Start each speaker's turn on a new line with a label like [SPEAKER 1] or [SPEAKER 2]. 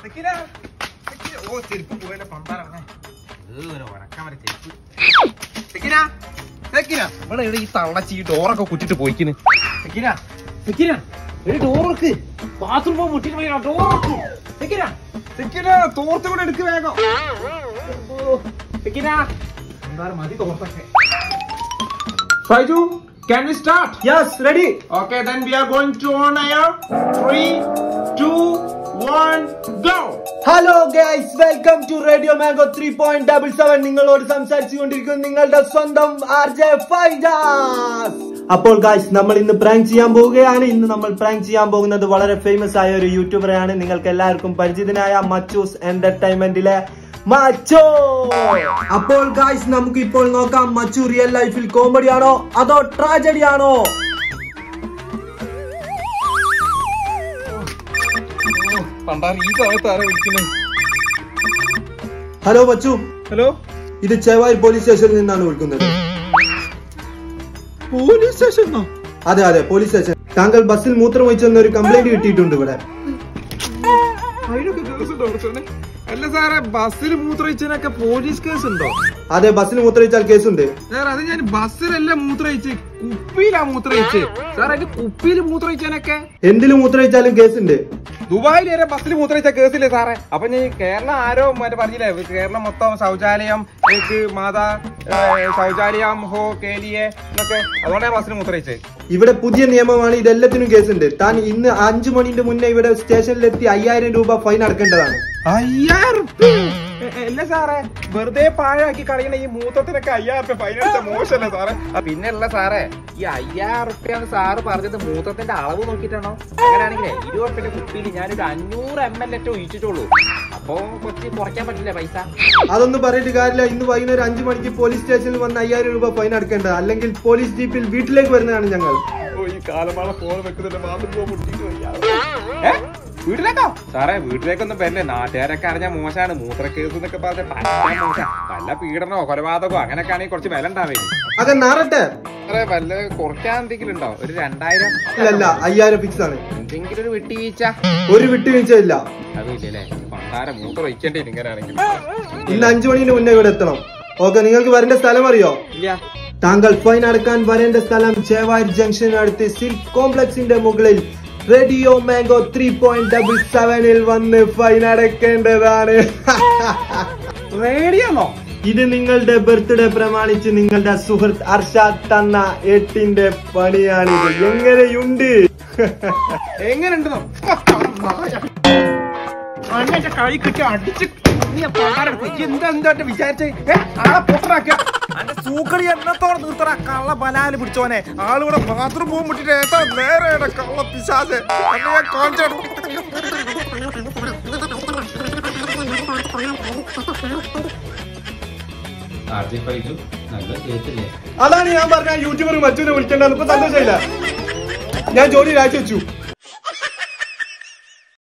[SPEAKER 1] സെക്കിന, സെക്കിന. ഓ ചെരുപ്പ് പോയല്ലോ പണ്ടാറങ്ങ ഒരു ഉറക്കാൻ വരെ ചെരുപ്പ് സെക്കിന സെക്കിന ഇവിടെ ഇവിടെ ഈ തള്ളച്ചി ഈ ഡോറൊക്കെ കുറ്റിട്ട് പോയിക്കുന്നു സെക്കിന സെക്കിന ഒരു ഡോർക്ക് ബാത്റൂം പോകാൻ മുട്ടിട്ട് പോയി ഡോർക്ക് സെക്കിന സെക്കിന തോർത്ത് കൂടെ എടുക്ക് വേഗം ഓ, സെക്കിന എന്തായാലും മതി തോർത്തൊക്കെ Faiju, can we start?
[SPEAKER 2] Yes ready
[SPEAKER 1] Okay, then we are going to on air. Three, two, one, go!
[SPEAKER 2] Hello guys welcome to Radio Mango three point double seven നിങ്ങളോട് സംസാരിച്ചുകൊണ്ടിരിക്കുന്ന നിങ്ങളുടെ സ്വന്തം ആർ ജെ ഫൈജാസ് അപ്പോൾ ഗൈസ് നമ്മൾ ഇന്ന് prank ചെയ്യാൻ പോവുകയാണ് ഇന്ന് നമ്മൾ പ്രാങ്ക് ചെയ്യാൻ പോകുന്നത് വളരെ ഫേമസ് ആയ ഒരു യൂട്യൂബറാണ് നിങ്ങൾക്ക് എല്ലാവർക്കും പരിചിതനായ മച്ചൂസ് എന്റർടൈൻമെന്റിലെ മച്ചോ അപ്പോൾ ഗൈസ് നമുക്ക് ഇപ്പോൾ നോക്കാം മച്ചു റിയൽ ലൈഫിൽ കോമഡി ആണോ അതോ ട്രാജഡി ആണോ
[SPEAKER 1] പണ്ടാറ് ഈ സമയത്ത് ആരാ വിളിക്കുന്നത്
[SPEAKER 2] ഹലോ മച്ചു
[SPEAKER 1] ഹലോ
[SPEAKER 2] ഇത് ചെവായി പോലീസ് സ്റ്റേഷനിൽ നിന്നാണ് വിളിക്കുന്നത്
[SPEAKER 1] പോലീസ് സ്റ്റേഷനോ
[SPEAKER 2] അതെ അതെ പോലീസ് സ്റ്റേഷൻ താങ്കൾ ബസ്സിൽ മൂത്രം ഒഴിച്ചെന്ന ഒരു കംപ്ലൈന്റ് കിട്ടിയിട്ടുണ്ട് ഇവിടെ
[SPEAKER 1] അതിനൊക്കെ കേസ് ഉണ്ടോ കുറച്ചോനെ അല്ല സാറേ ബസ്സിൽ മൂത്രയിച്ചതിനൊക്കെ പോലീസ് കേസ് ഉണ്ടോ
[SPEAKER 2] അതെ ബസ്സിൽ മൂത്രമൊഴിച്ചാൽ കേസുണ്ട്
[SPEAKER 1] സാർ അത് ഞാൻ ബസ്സിലല്ല മൂത്രയിച്ച് കുപ്പിയിലാ മൂത്രയിച്ച് സാർ അതിന്റെ കുപ്പിയിൽ മൂത്രയിച്ചതിനൊക്കെ
[SPEAKER 2] എന്തിൽ മൂത്രമൊഴിച്ചാലും കേസുണ്ട്
[SPEAKER 1] ദുബായിൽ വരെ ബസ്സിൽ മൂത്രയിച്ച കേസില്ലേ സാറേ അപ്പൊ ഞാൻ കേരളം ആരോ മറ്റേ പറഞ്ഞില്ലേ കേരളം മൊത്തം ശൗചാലയം എനിക്ക് മാതാ ഏ, ശൗചാലയം ഹോ കേലിയെ എന്നൊക്കെ അതുകൊണ്ടാണ് ഞാൻ ബസ്സിൽ മൂത്രയിച്ചത്
[SPEAKER 2] ഇവിടെ പുതിയ നിയമമാണ് ഇതെല്ലാത്തിനും കേസുണ്ട് താൻ ഇന്ന് അഞ്ചു മണിന്റെ മുന്നേ ഇവിടെ സ്റ്റേഷനിലെത്തി അയ്യായിരം രൂപ ഫൈൻ അടക്കേണ്ടതാണ്
[SPEAKER 1] അയ്യായിരം റുപ്യ? എ- എ- അല്ല സാറേ വെറുതെ പാഴാക്കി കളയണ ഈ മൂത്രത്തിനൊക്കെ അയ്യായിരം റുപ്യ ഫൈൻ അടിച്ച മോശമല്ലേ സാറേ ആ, പിന്നെ അല്ല സാറേ ഈ അയ്യായിരം റുപ്യാണ് സാറ് പറഞ്ഞത് മൂത്രത്തിന്റെ അളവ് നോക്കിയിട്ടാണോ അങ്ങനെയാണെങ്കിലേ ഇരുപത് റുപ്യന്റെ കുപ്പിയിൽ ഞാനൊരു അഞ്ഞൂറ് എം എൽ ഏറ്റവും ഒഴിച്ചിട്ടുള്ളൂ അപ്പൊ കൊച്ചി കുറയ്ക്കാൻ പറ്റില്ല പൈസ
[SPEAKER 2] അതൊന്നും പറഞ്ഞിട്ട് കാര്യമില്ല ഇന്ന് വൈകുന്നേരം അഞ്ചു മണിക്ക് പോലീസ് സ്റ്റേഷനിൽ വന്ന് അയ്യായിരം രൂപ ഫൈൻ അടക്കേണ്ടത് അല്ലെങ്കിൽ പോലീസ് ജീപ്പിൽ വീട്ടിലേക്ക് വരുന്നതാണ് ഞങ്ങൾ
[SPEAKER 1] ഓ ഈ കാലമാള ഫോൺ വെക്കുന്നുണ്ട് ബാത്റൂം മുട്ടിട്ട് വയ്യ. ഏ? വീട്ടിലേക്കോ സാറേ വീട്ടിലേക്കൊന്നും വരില്ലേ നാട്ടുകാരൊക്കെ അറിഞ്ഞാൽ മോശമാണ് മൂത്ര കേസ് എന്നൊക്കെ പറഞ്ഞ പറ്റാൻ മോശം വല്ല പീഡനമോ കൊലപാതകമോ അങ്ങനെയൊക്കെ ആണെങ്കിൽ കുറച്ച് വില ഉണ്ടാവേ
[SPEAKER 2] അത് നാറട്ടെ
[SPEAKER 1] സാറേ വല്ല കുറയ്ക്കാൻ എന്തെങ്കിലും ഉണ്ടോ ഒരു രണ്ടായിരം
[SPEAKER 2] ഇല്ലല്ല അയ്യായിരം ഫിക്സ് ആണ്
[SPEAKER 1] എന്തെങ്കിലും ഒരു വിട്ടുവീഴ്ച
[SPEAKER 2] ഒരു വിട്ടുവീഴ്ച ഇല്ല
[SPEAKER 1] അതില്ലല്ലേ പണ്ടാര മൂത്രം ഒഴിക്കേണ്ടി വരും ഇങ്ങനെയാണെങ്കിൽ
[SPEAKER 2] ഇന്ന് അഞ്ചു മണിന്റെ മുന്നേ ഇവിടെ എത്തണം ഓക്കെ നിങ്ങൾക്ക് വരേണ്ട സ്ഥലം അറിയോ
[SPEAKER 1] ഇല്ല
[SPEAKER 2] താങ്കൾ ഫൈൻ അടക്കാൻ വരേണ്ട സ്ഥലം ചേവായൂർ ജംഗ്ഷൻ അടുത്ത് സിൽക്ക് കോംപ്ലക്സിന്റെ മുകളിൽ Radio Mango three point double സെവനിൽ വന്ന് ഫൈൻ അടക്കേണ്ടതാണ്
[SPEAKER 1] റേഡിയോന്നോ
[SPEAKER 2] ഇത് നിങ്ങളുടെ ബർത്ത്ഡേ പ്രമാണിച്ച് നിങ്ങളുടെ സുഹൃത്ത് അർഷാദ് തന്ന എട്ടിന്റെ പണിയാണിത് എങ്ങനെയുണ്ട്
[SPEAKER 1] എങ്ങനെയുണ്ടെന്നോ അന്നെ കഴി കിട്ടി അടിച്ച് നീ പണ്ടാരം എന്താ എന്താ വിചാരിച്ചേ ഏ ആളെ പൊട്ടറാക്കിയ അന്റെ സൂക്കടി എന്നത്തോടെ നിർത്തറ കള്ള ബലാല് പിടിച്ചോനെ ആളിവിടെ ബാത്റൂം പോകും മുട്ടിട്ട് ഏതാ നേരെ കള്ള പിശാച് എന്നെ ഞാൻ കാണിച്ചു
[SPEAKER 3] നല്ല കേട്ടില്ലേ
[SPEAKER 2] അതാണ് ഞാൻ പറഞ്ഞ യൂട്യൂബർ മറ്റൊരു വിളിക്കേണ്ടത് ഇപ്പൊ സന്തോഷമില്ല ഞാൻ ജോലി രാജിവെച്ചു